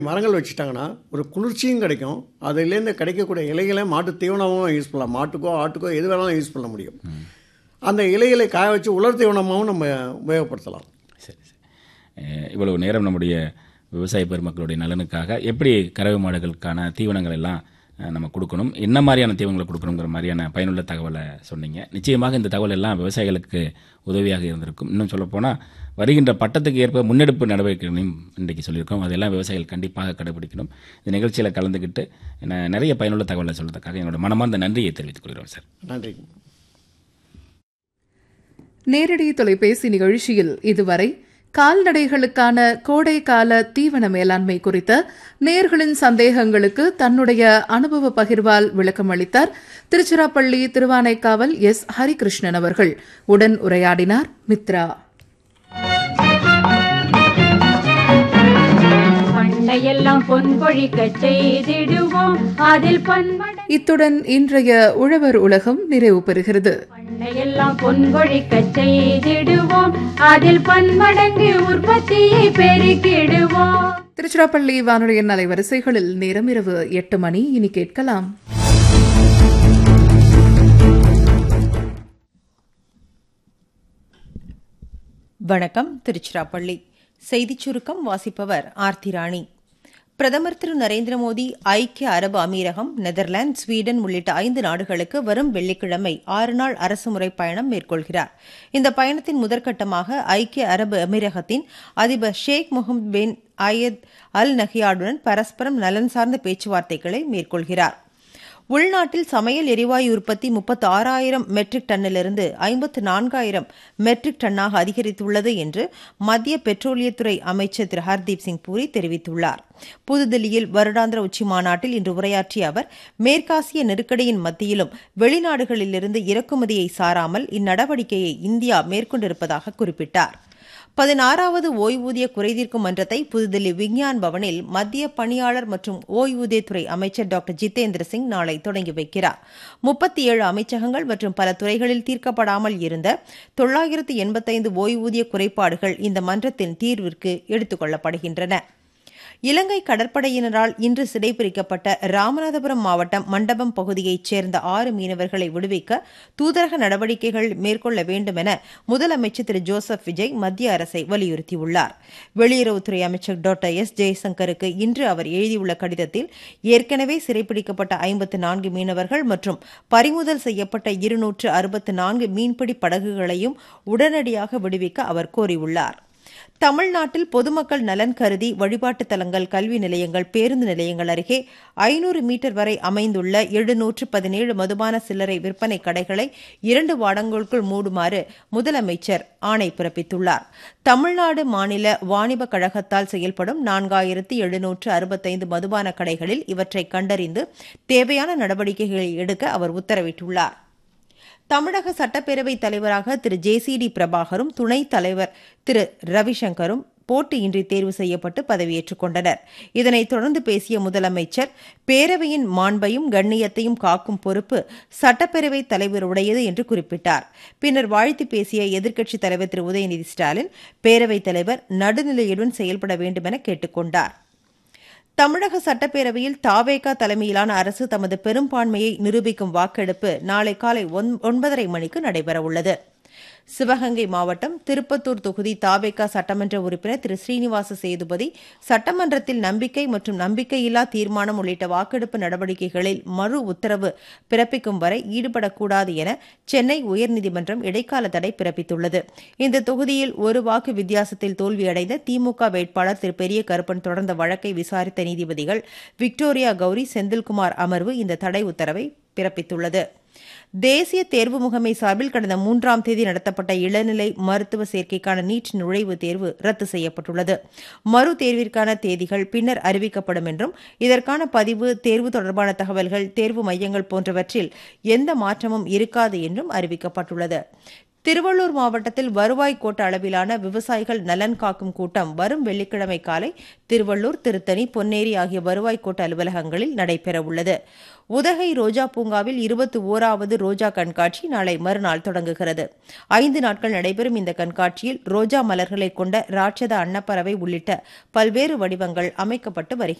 மரங்கள் வச்சுட்டாங்கன்னா ஒரு குளிர்ச்சியும் கிடைக்கும் அதுலேருந்து கிடைக்கக்கூடிய இலைகளை மாட்டு தீவனமாகவும் யூஸ் பண்ணலாம் மாட்டுக்கோ ஆட்டுக்கோ எது வேணாலும் யூஸ் பண்ண முடியும் அந்த இலைகளை காய வச்சு உலர் தீவனமாகவும் நம்ம உபயோகப்படுத்தலாம் சரி சரி அஹ் இவ்வளவு நேரம் நம்முடைய விவசாய பெருமக்களுடைய நலனுக்காக எப்படி கறவை மாடுகளுக்கான தீவனங்கள் எல்லாம் அஹ், நம்ம கொடுக்கணும் என்ன மாதிரியான தீவனங்களை கொடுக்கணுங்கிற மாதிரியான பயனுள்ள தகவலை சொன்னீங்க நிச்சயமாக இந்த தகவல் எல்லாம் விவசாயிகளுக்கு உதவியாக இருந்திருக்கும் இன்னும் சொல்லப்போனால் வருகின்ற பட்டத்துக்கு ஏற்ப முன்னெடுப்பு நடவடிக்கைகளையும் இன்றைக்கு சொல்லியிருக்கோம் அதெல்லாம் விவசாயிகள் கண்டிப்பாக கடைபிடிக்கணும் இந்த நிகழ்ச்சியில் கலந்துக்கிட்டு ந- நிறைய பயனுள்ள தகவலை சொல்றதுக்காக என்னோட மனமார்ந்த நன்றியை தெரிவித்துக் கொள்கிறோம் சார் நன்றி நேரடி தொலைபேசி நிகழ்ச்சியில் இதுவரை கால்நடைகளுக்கான கோடை கால தீவன மேலாண்மை குறித்த நேர்களின் சந்தேகங்களுக்கு தன்னுடைய அனுபவ பகிர்வால் விளக்கம் அளித்தார் திருச்சிராப்பள்ளி திருவானைக்காவல் எஸ் ஹரிகிருஷ்ணன் அவர்கள் உடன் உரையாடினார் மித்ரா பண்டையெல்லாம் பொன் பொழிக்க செய்திடுவோம் அதில் பன்மட இத்துடன் இன்றைய உழவர் உலகம் நிறைவு பெறுகிறது பண்டையெல்லாம் பொன் பொழிக்க செய்திடுவோம் அதில் பன்மடங்கு உற்பத்தியை பெருக்கிடுவோம் திருச்சிராப்பள்ளி வானொலியின் அலைவரிசைகளில் நேரம் இரவு எட்டு மணி இனி கேட்கலாம் வணக்கம் திருச்சிராப்பள்ளி செய்திச் சுருக்கம் வாசிப்பவர் ஆர்த்தி ராணி பிரதமர் திரு நரேந்திர மோடி ஐக்கிய அரபு அமீரகம் நெதர்லாந்து ஸ்வீடன் உள்ளிட்ட ஐந்து நாடுகளுக்கு வரும் வெள்ளிக்கிழமை ஆறு நாள் அரசுமுறை பயணம் மேற்கொள்கிறார் இந்த பயணத்தின் முதற்கட்டமாக ஐக்கிய அரபு அமீரகத்தின் அதிபர் ஷேக் முகமது பின் அயத் அல் நஹியாடுடன் பரஸ்பரம் நலன் சார்ந்த பேச்சுவார்த்தைகளை மேற்கொள்கிறார் உள்நாட்டில் சமையல் எரிவாயு உற்பத்தி முப்பத்தி ஆறாயிரம் மெட்ரிக் டன்னிலிருந்து ஐம்பத்து நான்காயிரம் மெட்ரிக் டன்னாக அதிகரித்துள்ளது என்று மத்திய பெட்ரோலியத்துறை அமைச்சர் திரு ஹர்தீப் சிங் பூரி தெரிவித்துள்ளார் புதுதில்லியில் வருடாந்திர உச்சி மாநாட்டில் இன்று உரையாற்றிய அவர் மேற்காசிய நெருக்கடியின் மத்தியிலும் வெளிநாடுகளிலிருந்து இறக்குமதியை சாராமல் இந்நடவடிக்கையை இந்தியா மேற்கொண்டிருப்பதாக குறிப்பிட்டார் பதினாறாவது ஓய்வூதிய குறைதீர்க்கும் மன்றத்தை புதுதில்லி விஞ்ஞான் பவனில் மத்திய பணியாளர் மற்றும் ஓய்வூதியத்துறை அமைச்சர் டாக்டர் ஜிதேந்திர சிங் நாளை தொடங்கி வைக்கிறார் முப்பத்தி ஏழு அமைச்சகங்கள் மற்றும் பல துறைகளில் தீர்க்கப்படாமல் இருந்த தொள்ளாயிரத்து எண்பத்தைந்து ஓய்வூதிய குறைபாடுகள் இந்த மன்றத்தின் தீர்விற்கு எடுத்துக் கொள்ளப்படுகின்றன இலங்கை கடற்படையினரால் இன்று சிறைபிடிக்கப்பட்ட ராமநாதபுரம் மாவட்டம் மண்டபம் பகுதியைச் சேர்ந்த ஆறு மீனவர்களை விடுவிக்க தூதரக நடவடிக்கைகள் மேற்கொள்ள வேண்டும் என முதலமைச்சர் திரு ஜோசப் விஜய் மத்திய அரசை வலியுறுத்தியுள்ளார் வெளியுறவுத்துறை அமைச்சர் டாக்டர் எஸ் ஜெய்சங்கருக்கு இன்று அவர் எழுதியுள்ள கடிதத்தில் ஏற்கனவே சிறைப்பிடிக்கப்பட்ட ஐம்பத்து நான்கு மீனவர்கள் மற்றும் பறிமுதல் செய்யப்பட்ட இருநூற்று அறுபத்து நான்கு மீன்பிடி படகுகளையும் உடனடியாக விடுவிக்க அவர் கோரியுள்ளார் தமிழ்நாட்டில் பொதுமக்கள் நலன் கருதி வழிபாட்டுத் தலங்கள் கல்வி நிலையங்கள் பேருந்து நிலையங்கள் அருகே ஐநூறு மீட்டர் வரை அமைந்துள்ள எழுநூற்று பதினேழு மதுபான சில்லறை விற்பனை கடைகளை இரண்டு வாரங்களுக்குள் மூடுமாறு முதலமைச்சர் ஆணை பிறப்பித்துள்ளார் தமிழ்நாடு மாநில வாணிப கழகத்தால் செயல்படும் நான்காயிரத்து எழுநூற்று அறுபத்தைந்து மதுபான கடைகளில் இவற்றை கண்டறிந்து தேவையான நடவடிக்கைகளை எடுக்க அவர் உத்தரவிட்டுள்ளார் தமிழக சட்டப்பேரவைத் தலைவராக திரு ஜே சி டி பிரபாகரும் துணைத் தலைவர் திரு ரவிசங்கரும் போட்டியின்றி தேர்வு செய்யப்பட்டு பதவியேற்றுக் கொண்டனர் இதனைத் தொடர்ந்து பேசிய முதலமைச்சர் பேரவையின் மாண்பையும் கண்ணியத்தையும் காக்கும் பொறுப்பு சட்டப்பேரவைத் தலைவருடையது என்று குறிப்பிட்டார் பின்னர் வாழ்த்து பேசிய எதிர்க்கட்சித் தலைவர் திரு உதயநிதி ஸ்டாலின் பேரவைத் தலைவர் நடுநிலையுடன் செயல்பட வேண்டும் என கேட்டுக் கொண்டார் தமிழக சட்டப்பேரவையில் தாவேகா தலைமையிலான அரசு தமது பெரும்பான்மையை நிரூபிக்கும் வாக்கெடுப்பு நாளை காலை ஒன்- ஒன்பதரை மணிக்கு நடைபெறவுள்ளது சிவகங்கை மாவட்டம் திருப்பத்தூர் தொகுதி தாவேகா சட்டமன்ற உறுப்பினர் திரு ஸ்ரீனிவாச சேதுபதி சட்டமன்றத்தில் நம்பிக்கை மற்றும் நம்பிக்கையில்லா தீர்மானம் உள்ளிட்ட வாக்கெடுப்பு நடவடிக்கைகளில் மறு உத்தரவு பிறப்பிக்கும் வரை ஈடுபடக்கூடாது என சென்னை உயர்நீதிமன்றம் இடைக்கால தடை பிறப்பித்துள்ளது இந்த தொகுதியில் ஒரு வாக்கு வித்தியாசத்தில் தோல்வியடைந்த திமுக வேட்பாளர் திரு பெரிய கருப்பன் தொடர்ந்த வழக்கை விசாரித்த நீதிபதிகள் விக்டோரியா கௌரி செந்தில்குமார் அமர்வு இந்த தடை உத்தரவை பிறப்பித்துள்ளது தேசிய தேர்வு முகமை சார்பில் கடந்த மூன்றாம் தேதி நடத்தப்பட்ட இளநிலை மருத்துவ சேர்க்கைக்கான நீட் நுழைவுத் தேர்வு ரத்து செய்யப்பட்டுள்ளது மறு தேர்விற்கான தேதிகள் பின்னர் அறிவிக்கப்படும் என்றும் இதற்கான பதிவு தேர்வு தொடர்பான தகவல்கள் தேர்வு மையங்கள் போன்றவற்றில் எந்த மாற்றமும் இருக்காது என்றும் அறிவிக்கப்பட்டுள்ளது திருவள்ளூர் மாவட்டத்தில் வருவாய் கோட்ட அளவிலான விவசாயிகள் நலன் காக்கும் கூட்டம் வரும் வெள்ளிக்கிழமை காலை திருவள்ளூர் திருத்தணி பொன்னேரி ஆகிய வருவாய் கோட்ட அலுவலகங்களில் நடைபெறவுள்ளது உதகை ரோஜா பூங்காவில் இருபத்தி ஓராவது ரோஜா கண்காட்சி நாளை மறுநாள் தொடங்குகிறது ஐந்து நாட்கள் நடைபெறும் இந்த கண்காட்சியில் ரோஜா மலர்களை கொண்ட ராட்சத அன்னப்பறவை உள்ளிட்ட பல்வேறு வடிவங்கள் அமைக்கப்பட்டு வருகின்றன